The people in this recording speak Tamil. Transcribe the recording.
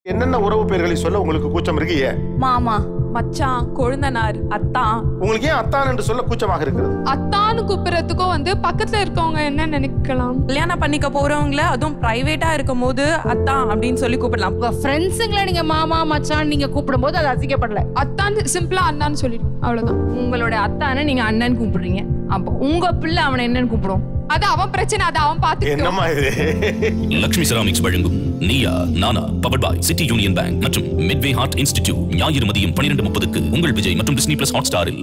என்னென்ன உறவு பெயர்களை சொல்ல உங்களுக்கு கூச்சம் இருக்கு ஏன் மாமா மச்சான் கொழுந்தனார் அத்தான் உங்களுக்கு ஏன் அத்தான் என்று சொல்ல கூச்சமாக இருக்கிறது அத்தான்னு கூப்பிடுறதுக்கும் வந்து பக்கத்துல இருக்கவங்க என்ன நினைக்கலாம் கல்யாணம் பண்ணிக்க போறவங்கள அதுவும் பிரைவேட்டா இருக்கும் போது அத்தான் அப்படின்னு சொல்லி கூப்பிடலாம் உங்க ஃப்ரெண்ட்ஸுங்களை நீங்க மாமா மச்சான் நீங்க கூப்பிடும்போது அது அசிங்கப்படல அத்தான் சிம்பிளா அண்ணான்னு சொல்லிடுவோம் அவ்வளவுதான் உங்களோட அத்தானை நீங்க அண்ணன் கூப்பிடுறீங்க அப்போ உங்க பிள்ளை அவனை என்னன்னு கூப்பிடும் அது அவன் பிரச்சனை அது அவன் பாத்துக்கிட்டோம் என்னம்மா இது லக்ஷ்மி செராமிக்ஸ் வழங்கும் Neeya Naana power boy City Union Bank மற்றும் மிட்வே ஹார்ட் இன்ஸ்டிடியூட் ஞாயிறு மதியம் பன்னிரண்டு முப்பதுக்கு உங்கள் விஜய் மற்றும் டிஸ்னி பிளஸ் ஹாட் ஸ்டாரில்